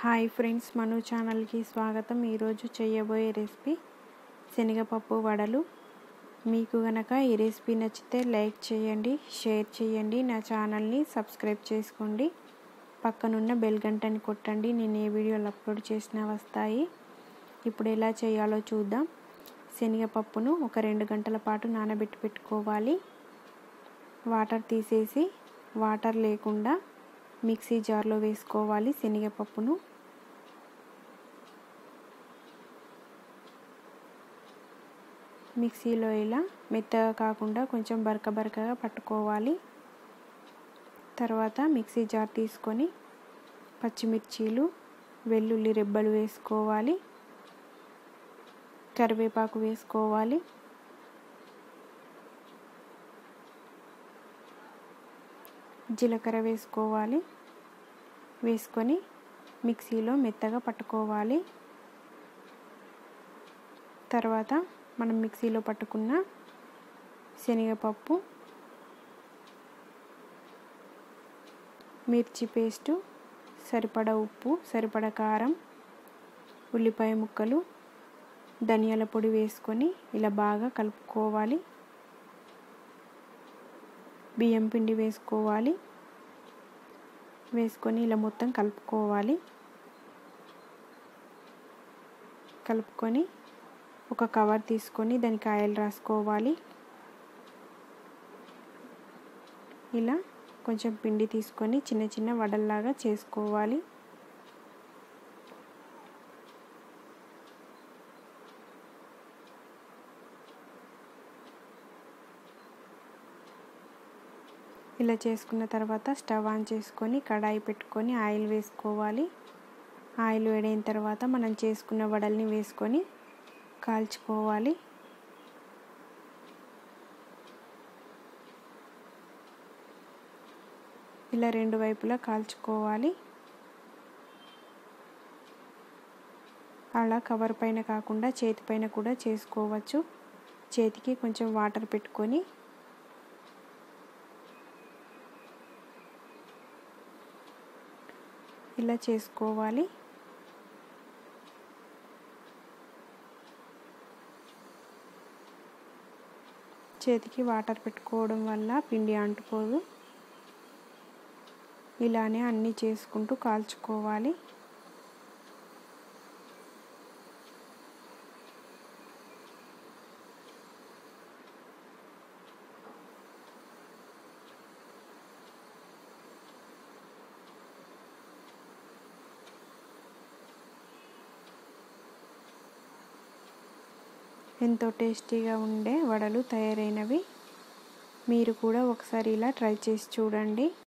hi friends మను ఛానల్కి స్వాగతం ఈరోజు చేయబోయే రెసిపీ శనగపప్పు వడలు మీకు గనక ఈ రెసిపీ నచ్చితే లైక్ చేయండి షేర్ చేయండి నా ఛానల్ని సబ్స్క్రైబ్ చేసుకోండి పక్కనున్న బెల్ గంటని కొట్టండి నేను ఏ వీడియోలు అప్లోడ్ చేసినా వస్తాయి ఇప్పుడు ఎలా చేయాలో చూద్దాం శనగపప్పును ఒక రెండు గంటల పాటు నానబెట్టి పెట్టుకోవాలి వాటర్ తీసేసి వాటర్ లేకుండా మిక్సీ జార్లో వేసుకోవాలి శనగపప్పును మిక్సీలో ఇలా మెత్తగా కాకుండా కొంచెం బరక బరకగా పట్టుకోవాలి తర్వాత మిక్సీ జార్ తీసుకొని పచ్చిమిర్చీలు వెల్లుల్లి రెబ్బలు వేసుకోవాలి కరివేపాకు వేసుకోవాలి జీలకర్ర వేసుకోవాలి వేసుకొని మిక్సీలో మెత్తగా పట్టుకోవాలి తర్వాత మనం మిక్సీలో పట్టుకున్న శనగపప్పు మిర్చి పేస్టు సరిపడ ఉప్పు సరిపడ కారం ఉల్లిపాయ ముక్కలు ధనియాల పొడి వేసుకొని ఇలా బాగా కలుపుకోవాలి బియ్యం పిండి వేసుకోవాలి వేసుకొని ఇలా మొత్తం కలుపుకోవాలి కలుపుకొని ఒక కవర్ తీసుకొని దానికి ఆయిల్ రాసుకోవాలి ఇలా కొంచెం పిండి తీసుకొని చిన్న చిన్న వడల్లాగా చేసుకోవాలి ఇలా చేసుకున్న తర్వాత స్టవ్ ఆన్ చేసుకొని కడాయి పెట్టుకొని ఆయిల్ వేసుకోవాలి ఆయిల్ వేడైన తర్వాత మనం చేసుకున్న వడల్ని వేసుకొని కాల్చుకోవాలి ఇలా రెండు వైపులా కాల్చుకోవాలి అలా కవర్ పైన కాకుండా చేతి పైన కూడా చేసుకోవచ్చు చేతికి కొంచెం వాటర్ పెట్టుకొని ఇలా చేసుకోవాలి చేతికి వాటర్ పెట్టుకోవడం వల్ల పిండి అంటుకోదు ఇలానే అన్నీ చేసుకుంటూ కాల్చుకోవాలి ఎంతో టేస్టీగా ఉండే వడలు తయారైనవి మీరు కూడా ఒకసారి ఇలా ట్రై చేసి చూడండి